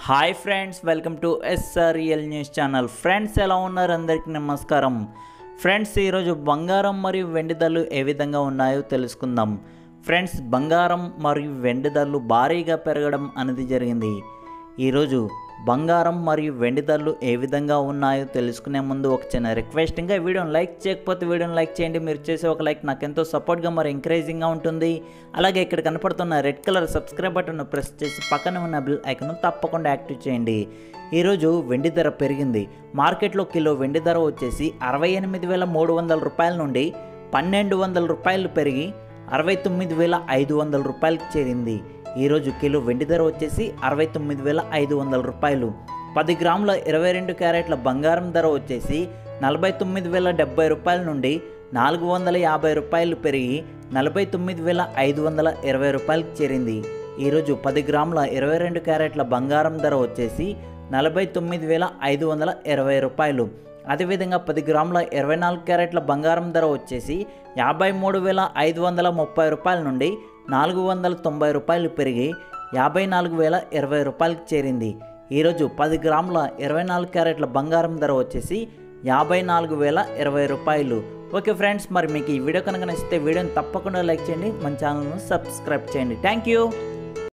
hi friends welcome to SRL news channel friends ఎలా ఉన్నారు అందరికీ నమస్కారం ఫ్రెండ్స్ ఈరోజు బంగారం మరియు వెండి ధరలు ఏ విధంగా ఉన్నాయో తెలుసుకుందాం ఫ్రెండ్స్ బంగారం మరియు వెండి ధరలు భారీగా పెరగడం అనేది జరిగింది ఈరోజు బంగారం మరియు వెండి ధరలు ఏ విధంగా ఉన్నాయో తెలుసుకునే ముందు ఒక చిన్న రిక్వెస్ట్ ఇంకా వీడియోని లైక్ చేయకపోతే వీడియోని లైక్ చేయండి మీరు చేసే ఒక లైక్ నాకు ఎంతో సపోర్ట్గా మరి ఎంకరేజింగ్గా ఉంటుంది అలాగే ఇక్కడ కనపడుతున్న red colour subscribe button press చేసి పక్కన ఉన్న బిల్ ఐకన్ తప్పకుండా యాక్టివ్ చేయండి ఈరోజు వెండి ధర పెరిగింది మార్కెట్లో కిలో వెండి ధర వచ్చేసి అరవై ఎనిమిది వేల మూడు వందల రూపాయల నుండి పన్నెండు వందల రూపాయలు పెరిగి అరవై తొమ్మిది వేల ఐదు వందల రూపాయలకు చేరింది ఈరోజు కిలో వెండి ధర వచ్చేసి అరవై తొమ్మిది వేల ఐదు వందల రూపాయలు పది గ్రాముల ఇరవై రెండు క్యారెట్ల బంగారం ధర వచ్చేసి నలభై తొమ్మిది వేల డెబ్బై రూపాయల నుండి నాలుగు వందల యాభై రూపాయలు పెరిగి నలభై తొమ్మిది వేల ఐదు వందల ఇరవై రూపాయలకు చేరింది ఈరోజు పది గ్రాముల ఇరవై రెండు క్యారెట్ల బంగారం ధర వచ్చేసి నలభై తొమ్మిది వేల ఐదు వందల ఇరవై రూపాయలు అదేవిధంగా పది గ్రాముల ఇరవై నాలుగు క్యారెట్ల బంగారం ధర వచ్చేసి యాభై మూడు వేల ఐదు వందల ముప్పై రూపాయల నుండి నాలుగు వందల తొంభై రూపాయలు పెరిగి యాభై నాలుగు వేల ఇరవై రూపాయలకు చేరింది ఈరోజు పది గ్రాముల ఇరవై నాలుగు క్యారెట్ల బంగారం ధర వచ్చేసి యాభై నాలుగు వేల ఇరవై రూపాయలు ఓకే ఫ్రెండ్స్ మరి మీకు ఈ వీడియో కనుక నచ్చితే వీడియోని తప్పకుండా లైక్ చేయండి మన ఛానల్ను సబ్స్క్రైబ్ చేయండి థ్యాంక్ యూ